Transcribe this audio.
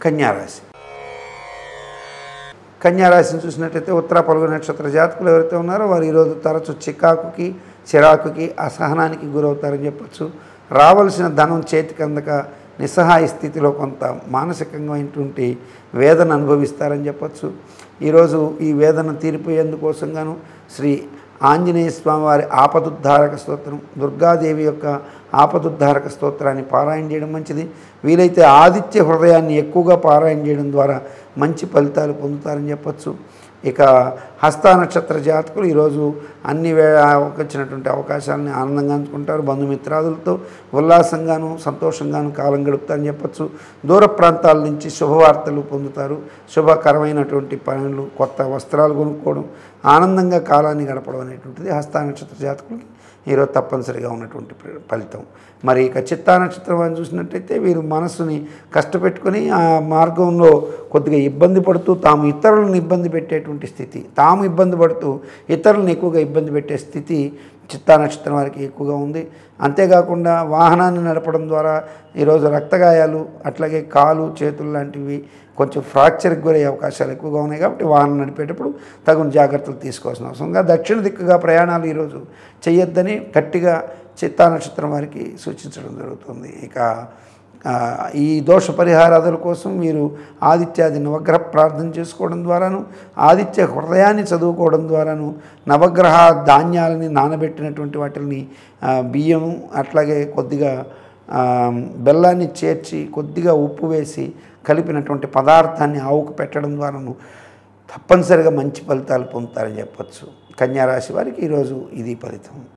కన్యారాశి కన్యారాశిని చూసినట్లయితే ఉత్తర పలుగు నక్షత్ర జాతకులు ఎవరైతే ఉన్నారో వారు ఈరోజు తరచు చికాకుకి చిరాకుకి అసహనానికి గురవుతారని చెప్పొచ్చు రావలసిన ధనం చేతికి అందక నిస్సహాయ స్థితిలో కొంత మానసికంగాటువంటి వేదన అనుభవిస్తారని చెప్పొచ్చు ఈరోజు ఈ వేదన తీరిపోయేందుకోసంగాను శ్రీ ఆంజనేయ స్వామి వారి ఆపదుద్ధారక స్తోత్రం దుర్గాదేవి యొక్క ఆపదుద్ధారక స్తోత్రాన్ని పారాయణ చేయడం మంచిది వీలైతే ఆదిత్య హృదయాన్ని ఎక్కువగా పారాయణ చేయడం ద్వారా మంచి ఫలితాలు పొందుతారని చెప్పొచ్చు ఇక హస్త నక్షత్ర జాతకులు ఈరోజు అన్ని వే వచ్చినటువంటి అవకాశాలని ఆనందంగా అందుకుంటారు బంధుమిత్రాదులతో ఉల్లాసంగాను సంతోషంగాను కాలం గడుపుతారని చెప్పొచ్చు దూర ప్రాంతాల నుంచి శుభవార్తలు పొందుతారు శుభకరమైనటువంటి పనులు కొత్త వస్త్రాలు కొనుక్కోవడం ఆనందంగా కాలాన్ని గడపడం అనేటువంటిది హస్త నక్షత్ర జాతకులకి ఈరోజు తప్పనిసరిగా ఉన్నటువంటి ప్ర- ఫలితం మరి ఇక చిత్తా నక్షత్రం అని చూసినట్టయితే వీరు మనస్సుని కష్టపెట్టుకొని ఆ మార్గంలో కొద్దిగా ఇబ్బంది పడుతూ తాము ఇతరులను ఇబ్బంది పెట్టేటువంటి స్థితి తాము ఇబ్బంది పడుతూ ఇతరులను ఎక్కువగా ఇబ్బంది పెట్టే స్థితి చిత్తా నక్షత్రం వారికి ఎక్కువగా ఉంది అంతేకాకుండా వాహనాన్ని నడపడం ద్వారా ఈరోజు రక్తగాయాలు అట్లాగే కాలు చేతులు లాంటివి కొంచెం ఫ్రాక్చర్కి గురయ్యే అవకాశాలు ఎక్కువగా ఉన్నాయి కాబట్టి వాహనం నడిపేటప్పుడు తగిన జాగ్రత్తలు తీసుకోవాల్సిన అవసరంగా దక్షిణ దిక్కుగా ప్రయాణాలు ఈరోజు చేయొద్దని గట్టిగా చిత్తా నక్షత్రం వారికి సూచించడం జరుగుతుంది ఇక ఆ, ఈ దోష పరిహారాదుల కోసం మీరు ఆదిత్యాది నవగ్రహ ప్రార్థన చేసుకోవడం ద్వారాను ఆదిత్య హృదయాన్ని చదువుకోవడం ద్వారాను నవగ్రహ ధాన్యాలని నానబెట్టినటువంటి వాటిని ఆ, బియ్యం అట్లాగే కొద్దిగా ఆ, బెల్లాన్ని చేర్చి కొద్దిగా ఉప్పు వేసి కలిపినటువంటి పదార్థాన్ని ఆవుకు పెట్టడం ద్వారాను తప్పనిసరిగా మంచి ఫలితాలు పొందుతారని చెప్పొచ్చు కన్యారాశి వారికి ఈరోజు ఇది ఫలితం